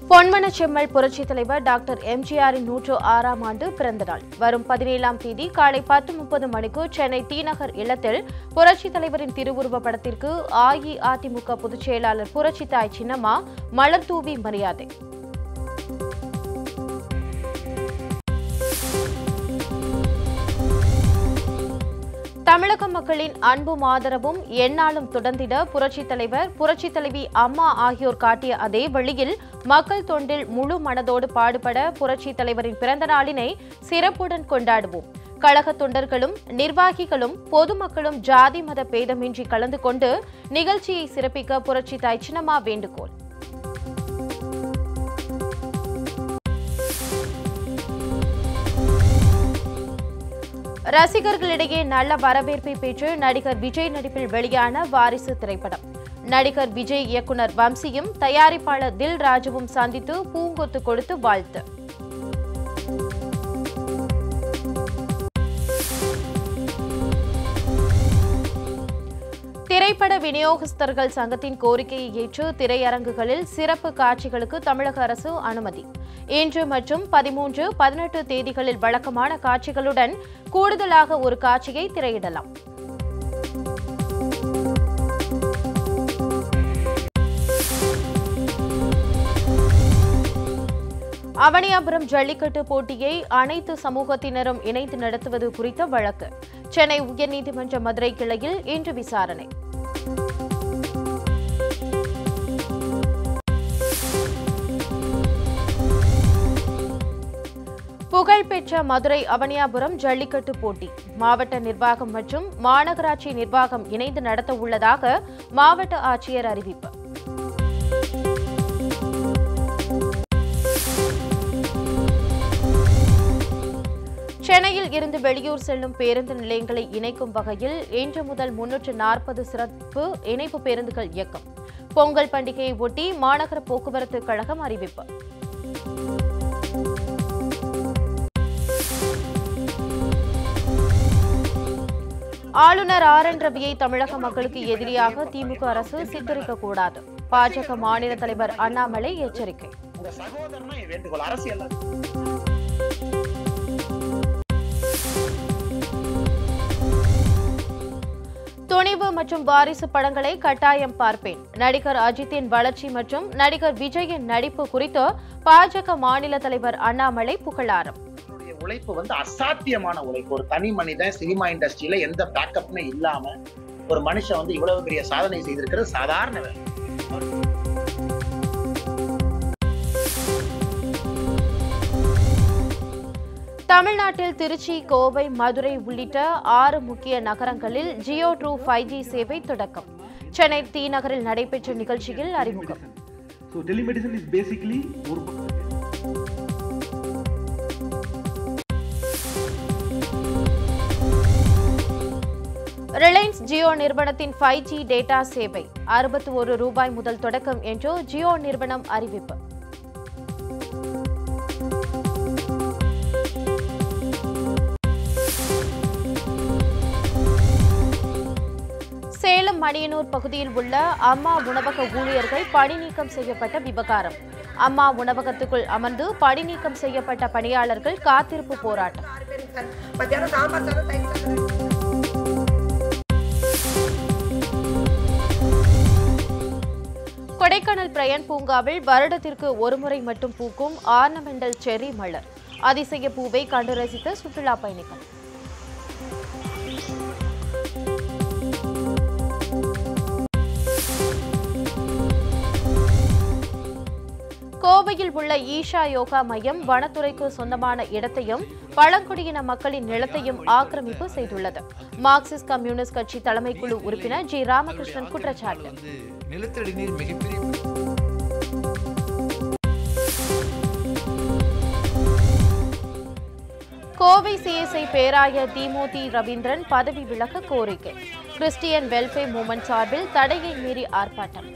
பொன்மன செம்மல் புரட்சித் தலைவர் டாக்டர் எம்ஜிஆரின் நூற்று ஆறாம் ஆண்டு பிறந்த நாள் வரும் பதினேழாம் தேதி காலை பத்து முப்பது மணிக்கு சென்னை தீநகர் இல்லத்தில் புரட்சித் தலைவரின் திருவுருவ படத்திற்கு அஇஅதிமுக பொதுச் செயலாளர் புரட்சித்தாய் சின்னம்மா மலர் தூவி மரியாதை தமிழக மக்களின் அன்பும் ஆதரவும் எந்நாளும் தொடர்ந்திட புரட்சித் தலைவர் புரட்சித் தலைவி அம்மா ஆகியோர் காட்டிய அதே வழியில் மக்கள் தொண்டில் முழு மனதோடு பாடுபட புரட்சித் தலைவரின் பிறந்த நாளினை சிறப்புடன் கொண்டாடுவோம் கழக தொண்டர்களும் நிர்வாகிகளும் பொதுமக்களும் ஜாதி மத பேதமின்றி கலந்து கொண்டு நிகழ்ச்சியை சிறப்பிக்க புரட்சி தாய் சின்னம்மா வேண்டுகோள் ரசிகர்களிடையே நல்ல வரவேற்பை பெற்று நடிகர் விஜய் நடிப்பில் வெளியான வாரிசு திரைப்படம் நடிகர் விஜய் இயக்குனர் வம்சியும் தயாரிப்பாளர் தில் ராஜுவும் சந்தித்து பூங்கொத்து கொடுத்து வாழ்த்து திரைப்பட விநியோகஸ்தர்கள் சங்கத்தின் கோரிக்கையை ஏற்று திரையரங்குகளில் சிறப்பு காட்சிகளுக்கு தமிழக அரசு அனுமதி இன்று மற்றும் பதிமூன்று பதினெட்டு தேதிகளில் வழக்கமான காட்சிகளுடன் கூடுதலாக ஒரு காட்சியை திரையிடலாம் அவனியாபுரம் ஜல்லிக்கட்டு போட்டியை அனைத்து சமூகத்தினரும் இணைந்து நடத்துவது குறித்த வழக்கு சென்னை உயர்நீதிமன்ற மதுரை கிளையில் இன்று விசாரணை புகழ்பெற்ற மதுரை அவனியாபுரம் ஜல்லிக்கட்டு போட்டி மாவட்ட நிர்வாகம் மற்றும் மாநகராட்சி நிர்வாகம் இணைந்து நடத்த உள்ளதாக மாவட்ட ஆட்சியர் அறிவிப்பு சென்னையில் இருந்து வெளியூர் செல்லும் பேருந்து நிலையங்களை இணைக்கும் வகையில் இன்று முதல் முன்னூற்று நாற்பது சிறப்பு இணைப்பு பேருந்துகள் இயக்கம் பொங்கல் பண்டிகையை ஒட்டி மாநகர போக்குவரத்து கழகம் அறிவிப்பு ஆளுநர் ஆர் என் ரவியை தமிழக மக்களுக்கு எதிரியாக திமுக அரசு சித்தரிக்கக்கூடாது பாஜக மாநில தலைவர் அண்ணாமலை எச்சரிக்கை உங்க சகோதரனா என் வேண்டுகோள் அரசியல் துணிவு மற்றும் வாரிசு படங்களை கட்டாயம் பார்ப்பேன் நடிகர் அஜித்தின் வளர்ச்சி மற்றும் நடிகர் விஜயின் நடிப்பு குறித்து பாஜக மாநில தலைவர் அண்ணாமலை புகழாரம் அவருடைய உழைப்பு வந்து அசாத்தியமான உழைப்பு ஒரு தனி மனிதன் சினிமா இண்டஸ்ட்ரியில எந்த பேக்கப்மே இல்லாம ஒரு மனுஷன் வந்து இவ்வளவு பெரிய சாதனை செய்திருக்கிறது சாதாரண வேலை தமிழ்நாட்டில் திருச்சி கோவை மதுரை உள்ளிட்ட ஆறு முக்கிய நகரங்களில் ஜியோ ட்ரூ ஃபைவ் ஜி சேவை தொடக்கம் சென்னை தி நகரில் நடைபெற்ற நிகழ்ச்சியில் அறிமுகம் ஸோ டெலிமெடிசன் இஸ் பேசிக்லி ஒரு ரிலையன்ஸ் ஜியோ நிறுவனத்தின் ஃபைவ் ஜி டேட்டா சேவை அறுபத்தி ஒரு ரூபாய் முதல் தொடக்கம் என்று ஜியோ நிறுவனம் அறிவிப்பு சேலம் மணியனூர் பகுதியில் உள்ள அம்மா உணவக ஊழியர்கள் பணி நீக்கம் செய்யப்பட்ட விவகாரம் அம்மா உணவகத்துக்குள் அமர்ந்து பணி நீக்கம் செய்யப்பட்ட பணியாளர்கள் காத்திருப்பு போராட்டம் மத்தியானம் சாம்பார் சாதம் தயிர் சாதம் கொடைக்கானல் பிரயன் பூங்காவில் வருடத்திற்கு ஒருமுறை மட்டும் பூக்கும் ஆர்னமெண்டல் செர்ரி மலர் அதிசய பூவை கண்டு ரசித்த சுற்றுலா பயணிகள் கோவையில் உள்ள ஈஷா யோகா மையம் வனத்துறைக்கு சொந்தமான இடத்தையும் பழங்குடியின மக்களின் நிலத்தையும் ஆக்கிரமிப்பு செய்துள்ளது மார்க்சிஸ்ட் கம்யூனிஸ்ட் கட்சி தலைமைக்குழு உறுப்பினர் ஜி ராமகிருஷ்ணன் குற்றச்சாட்டு வந்து நிலத்தடி நீர் மிகப்பெரிய கோவை சிஎஸ்ஐ பேராயர் திமோதி ரவீந்திரன் பதவி விலக கோரிக்கை கிறிஸ்டியன் வெல்ஃபேர் மூமெண்ட் சார்பில் தடையை மீறி ஆர்ப்பாட்டம்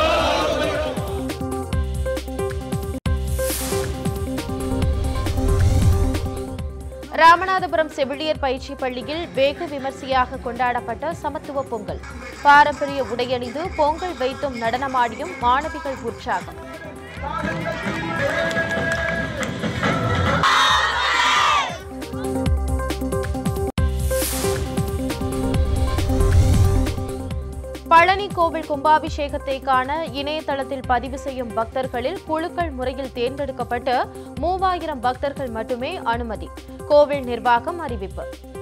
ராமநாதபுரம் செவிலியர் பயிற்சி பள்ளியில் வெகு விமர்சையாக கொண்டாடப்பட்ட சமத்துவ பொங்கல் பாரம்பரிய உடையணிந்து பொங்கல் வைத்தும் நடனமாடியும் மாணவிகள் உற்சாகம் பழனி கோவில் கும்பாபிஷேகத்தை காண இணையதளத்தில் பதிவு செய்யும் பக்தர்களில் குழுக்கள் முறையில் தேர்ந்தெடுக்கப்பட்டு மூவாயிரம் பக்தர்கள் மட்டுமே அனுமதி கோவில் நிர்வாகம் அறிவிப்பு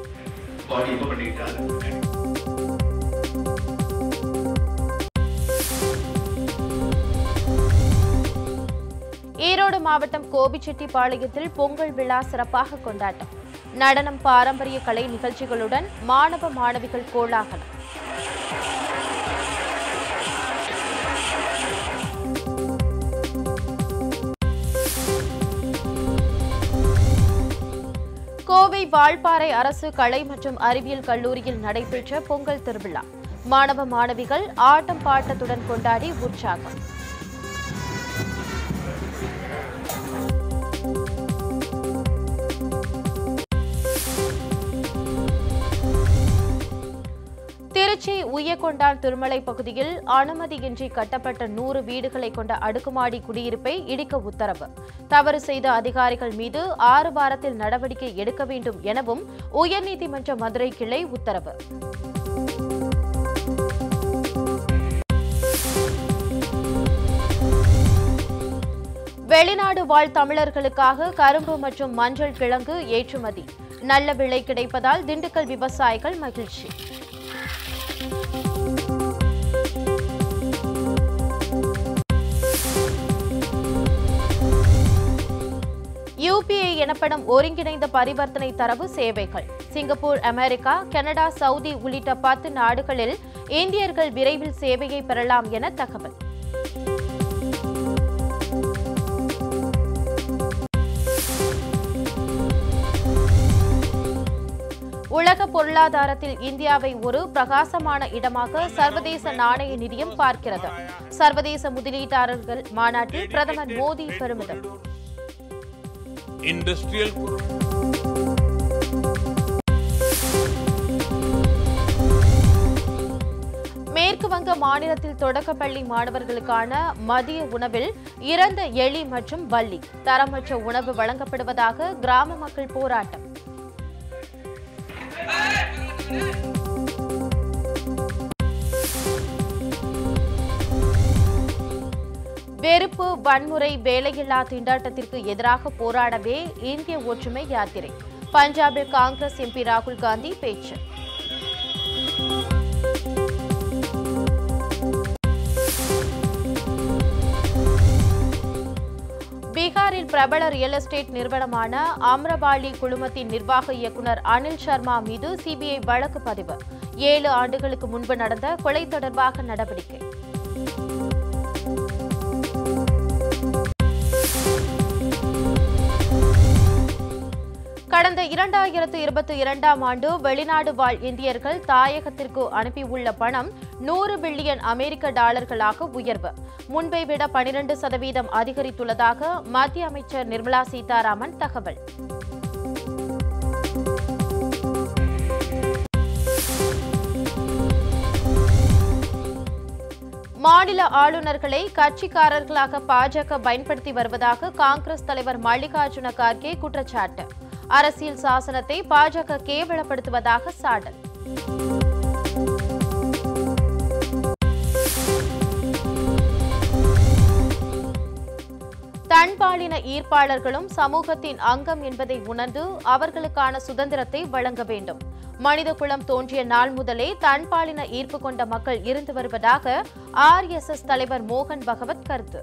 ஈரோடு மாவட்டம் கோபிச்செட்டிப்பாளையத்தில் பொங்கல் விழா சிறப்பாக கொண்டாட்டம் நடனம் பாரம்பரிய கலை நிகழ்ச்சிகளுடன் மாணவ மாணவிகள் கோலாகலம் கோவை வால்பாறை அரசு கலை மற்றும் அறிவியல் கல்லூரியில் நடைபெற்ற பொங்கல் திருவிழா மாணவ மாணவிகள் ஆட்டம் பாட்டத்துடன் கொண்டாடி உற்சாகம் திருச்சி உய்யக்கொண்டான் திருமலை பகுதியில் அனுமதியின்றி கட்டப்பட்ட நூறு வீடுகளை கொண்ட அடுக்குமாடி குடியிருப்பை இடிக்க உத்தரவு தவறு செய்த அதிகாரிகள் மீது ஆறு வாரத்தில் நடவடிக்கை எடுக்க வேண்டும் எனவும் உயர்நீதிமன்ற மதுரை கிளை உத்தரவு வெளிநாடு வாழ் தமிழர்களுக்காக கரும்பு மற்றும் மஞ்சள் கிழங்கு ஏற்றுமதி நல்ல விலை கிடைப்பதால் திண்டுக்கல் விவசாயிகள் மகிழ்ச்சி யூபிஐ எனப்படும் ஒருங்கிணைந்த பரிவர்த்தனை தரவு சேவைகள் சிங்கப்பூர் அமெரிக்கா கனடா சவுதி உள்ளிட்ட பத்து நாடுகளில் இந்தியர்கள் விரைவில் சேவையை பெறலாம் என தகவல் உலக பொருளாதாரத்தில் இந்தியாவை ஒரு பிரகாசமான இடமாக சர்வதேச நாணய நிதியம் பார்க்கிறது சர்வதேச முதலீட்டாளர்கள் மாநாட்டில் பிரதமர் மோடி பெருமிதம் इंडस्ट्रियल மேற்கு வங்க மாநிலத்தில் தொடக்கப்பள்ளி மாணவர்களுக்கான மதிய உணவில் இறந்த எலி மற்றும் பல்லி தரமற்ற உணவு வழங்கப்படுவதாக கிராம மக்கள் போராட்டம் வெறுப்பு வன்முறை வேலையில்லா திண்டாட்டத்திற்கு எதிராக போராடவே இந்திய ஒற்றுமை யாத்திரை பஞ்சாபில் காங்கிரஸ் எம்பி ராகுல் காந்தி பேச்சு பீகாரில் பிரபல ரியல் எஸ்டேட் நிறுவனமான அம்ரபாலி குழுமத்தின் நிர்வாக இயக்குநர் அனில் சர்மா மீது சிபிஐ வழக்கு பதிவு ஏழு ஆண்டுகளுக்கு முன்பு நடந்த கொலை தொடர்பாக நடவடிக்கை கடந்த இரண்டாயிரத்து இருபத்தி இரண்டாம் ஆண்டு வெளிநாடு வாழ் இந்தியர்கள் தாயகத்திற்கு அனுப்பியுள்ள பணம் நூறு பில்லியன் அமெரிக்க டாலர்களாக உயர்வு முன்பை விட பனிரெண்டு சதவீதம் அதிகரித்துள்ளதாக மத்திய அமைச்சர் நிர்மலா சீதாராமன் தகவல் மாநில ஆளுநர்களை கட்சிக்காரர்களாக பாஜக பயன்படுத்தி வருவதாக காங்கிரஸ் தலைவர் மல்லிகார்ஜுன கார்கே குற்றச்சாட்டு அரசியல் சாசனத்தை பாஜக கேவலப்படுத்துவதாக சாடல் தன்பாலின ஈர்ப்பாளர்களும் சமூகத்தின் அங்கம் என்பதை உணர்ந்து அவர்களுக்கான சுதந்திரத்தை வழங்க வேண்டும் மனித குலம் தோன்றிய நாள் முதலே தன்பாலின ஈர்ப்பு கொண்ட மக்கள் இருந்து வருவதாக ஆர்எஸ்எஸ் தலைவர் மோகன் பகவத் கருத்து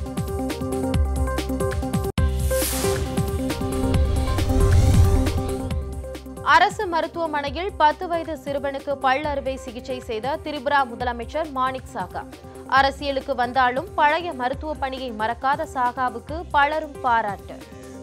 அரசு மருத்துவமனையில் பத்து வயது சிறுவனுக்கு பல் அறுவை சிகிச்சை செய்த திரிபுரா முதலமைச்சர் மாணிக் சாகா அரசியலுக்கு வந்தாலும் பழைய மருத்துவ பணியை மறக்காத சாகாவுக்கு பலரும் பாராட்டு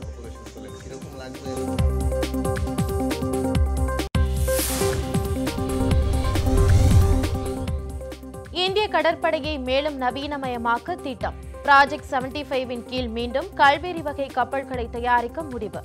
இந்திய கடற்படையை மேலும் நவீனமயமாக்க திட்டம் ப்ராஜெக்ட் செவன்டி ஃபைவின் கீழ் மீண்டும் கல்வேரி வகை கப்பல்களை தயாரிக்க முடிவு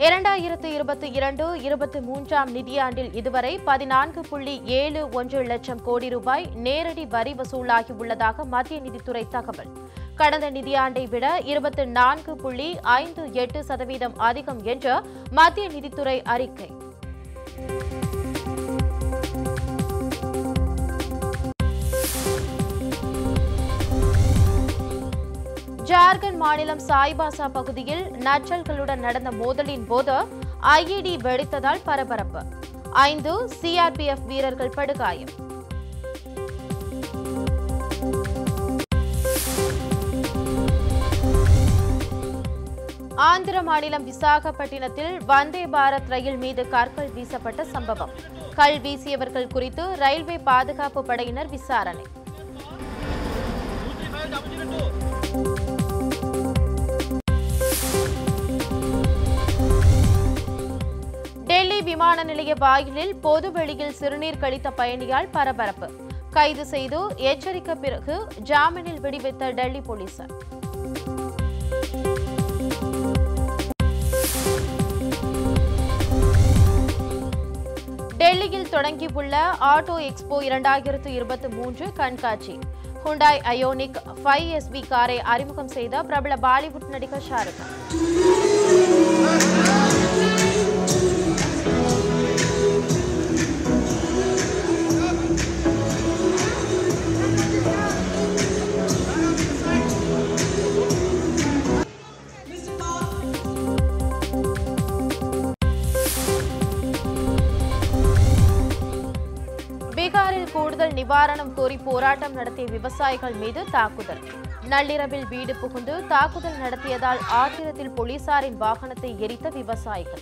இரண்டாயிரத்து இருபத்தி இரண்டு இருபத்தி மூன்றாம் நிதியாண்டில் இதுவரை பதினான்கு புள்ளி ஏழு ஒன்று லட்சம் கோடி ரூபாய் நேரடி வரி வசூலாகி உள்ளதாக மத்திய நிதித்துறை தகவல் கடந்த நிதியாண்டை விட இருபத்தி நான்கு புள்ளி ஐந்து எட்டு சதவீதம் அதிகம் என்று மத்திய நிதித்துறை அறிக்கை ஜார்க்கண்ட் மாநிலம் சாய்பாசா பகுதியில் நக்சல்களுடன் நடந்த மோதலின் போது ஐஇடி வெடித்ததால் பரபரப்பு ஐந்து சிஆர்பிஎஃப் வீரர்கள் படுகாயம் ஆந்திர மாநிலம் விசாகப்பட்டினத்தில் வந்தே பாரத் ரயில் மீது கற்கள் வீசப்பட்ட சம்பவம் கல் வீசியவர்கள் குறித்து ரயில்வே பாதுகாப்பு படையினர் விசாரணை டெல்லி விமான நிலைய வாயிலில் பொது வெளியில் சிறுநீர் கழித்த பயணியால் பரபரப்பு கைது செய்து எச்சரிக்க பிறகு ஜாமீனில் விடுவித்த டெல்லி போலீசார் டெல்லியில் தொடங்கியுள்ள ஆட்டோ எக்ஸ்போ இரண்டாயிரத்து இருபத்தி மூன்று கண்காட்சி ஹுண்டாய் அயோனிக் ஃபைவ் எஸ்வி காரை அறிமுகம் செய்த பிரபல பாலிவுட் நடிகர் ஷாருக் கான் பீகாரில் கூடுதல் நிவாரணம் கோரி போராட்டம் நடத்திய விவசாயிகள் மீது தாக்குதல் நள்ளிரவில் வீடு புகுந்து தாக்குதல் நடத்தியதால் ஆத்திரத்தில் போலீசாரின் வாகனத்தை எரித்த விவசாயிகள்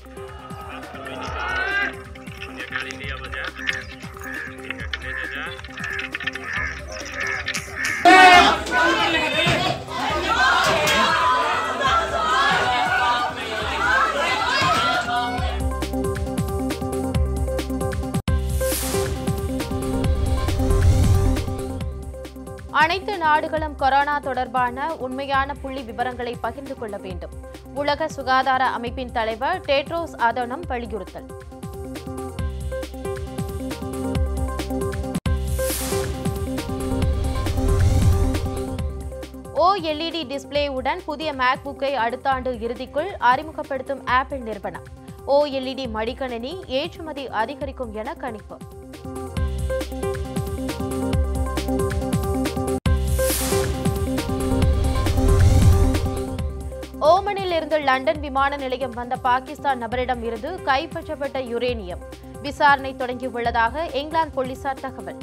அனைத்து நாடுகளும் கொரோனா தொடர்பான உண்மையான புள்ளி விவரங்களை பகிர்ந்து கொள்ள வேண்டும் உலக சுகாதார அமைப்பின் தலைவர் டேட்ரோஸ் அதனம் வலியுறுத்தல் ஓஎல்இடி டிஸ்பிளேவுடன் புதிய மேக்புக்கை அடுத்த ஆண்டு இறுதிக்குள் அறிமுகப்படுத்தும் ஆப்பிள் நிறுவனம் ஓஎல்இடி மடிக்கணினி ஏற்றுமதி அதிகரிக்கும் என கணிப்பு ஓமனில் இருந்து லண்டன் விமான நிலையம் வந்த பாகிஸ்தான் நபரிடம் இருந்து கைப்பற்றப்பட்ட யுரேனியம் விசாரணை தொடங்கியுள்ளதாக இங்கிலாந்து போலீசார் தகவல்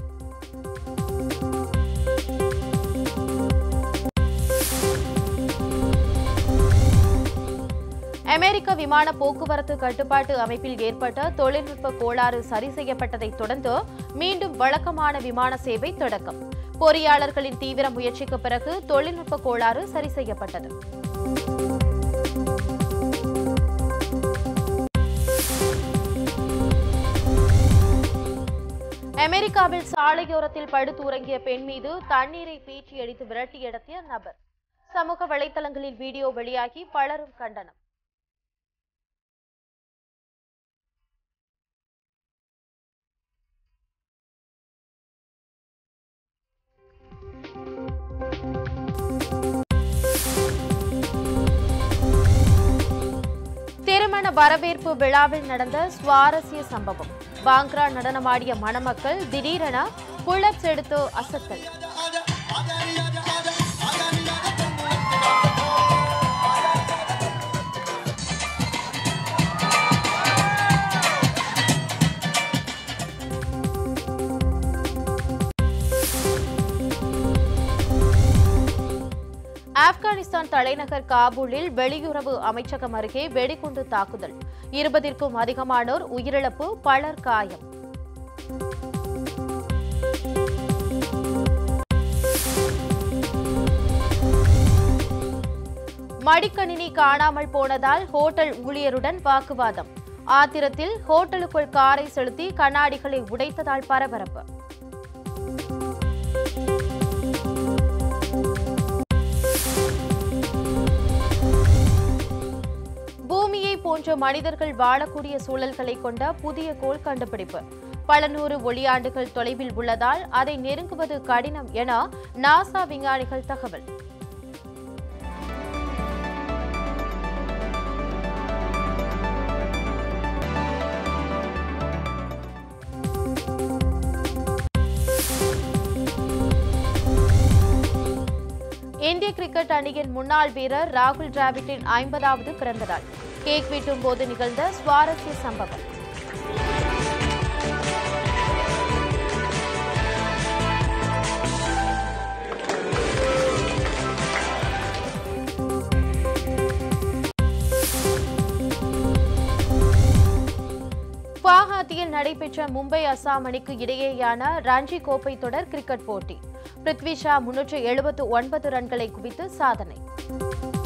அமெரிக்க விமான போக்குவரத்து கட்டுப்பாட்டு அமைப்பில் ஏற்பட்ட தொழில்நுட்ப கோளாறு சரி செய்யப்பட்டதைத் தொடர்ந்து மீண்டும் வழக்கமான விமான சேவை தொடக்கம் பொறியாளர்களின் தீவிர முயற்சிக்கு பிறகு தொழில்நுட்ப கோளாறு சரி செய்யப்பட்டது அமெரிக்காவில் சாலையோரத்தில் படுத்துறங்கிய பெண் மீது தண்ணீரை பீச்சி அடித்து விரட்டியடித்த நபர் சமூக வலைதளங்களில் வீடியோ வெளியாகி பலரும் கண்டனம் திருமண வரவேற்பு விழாவில் நடந்த சுவாரஸ்ய சம்பவம் பாங்க்ரா நடனமாடிய மணமக்கள் திடீரென புல்லப்ஸ் எடுத்து அசத்தல் ஆப்கானிஸ்தான் தலைநகர் காபூலில் வெளியுறவு அமைச்சகம் அருகே வெடிகுண்டு தாக்குதல் இருபதிற்கும் அதிகமானோர் உயிரிழப்பு பலர் காயம் மடிக்கணினி காணாமல் போனதால் ஹோட்டல் ஊழியருடன் வாக்குவாதம் ஆத்திரத்தில் ஹோட்டலுக்குள் காரை செலுத்தி கண்ணாடிகளை உடைத்ததால் பரபரப்பு பூமியை போன்ற மனிதர்கள் வாழக்கூடிய சூழல்களை கொண்ட புதிய கோள் கண்டுபிடிப்பு பல நூறு ஒளியாண்டுகள் தொலைவில் உள்ளதால் அதை நெருங்குவது கடினம் என நாசா விஞ்ஞானிகள் தகவல் இந்திய கிரிக்கெட் அணியின் முன்னாள் வீரர் ராகுல் டிராவிட்டின் ஐம்பதாவது பிறந்த நாள் கேக் வெட்டும் போது நிகழ்ந்த சுவாரஸ்ய சம்பவம் குவாஹாத்தியில் நடைபெற்ற மும்பை அசாம் அணிக்கு இடையேயான ரஞ்சி கோப்பை தொடர் கிரிக்கெட் போட்டி பிருத்வி ஷா முன்னூற்று எழுபத்து ஒன்பது ரன்களை குவித்து சாதனை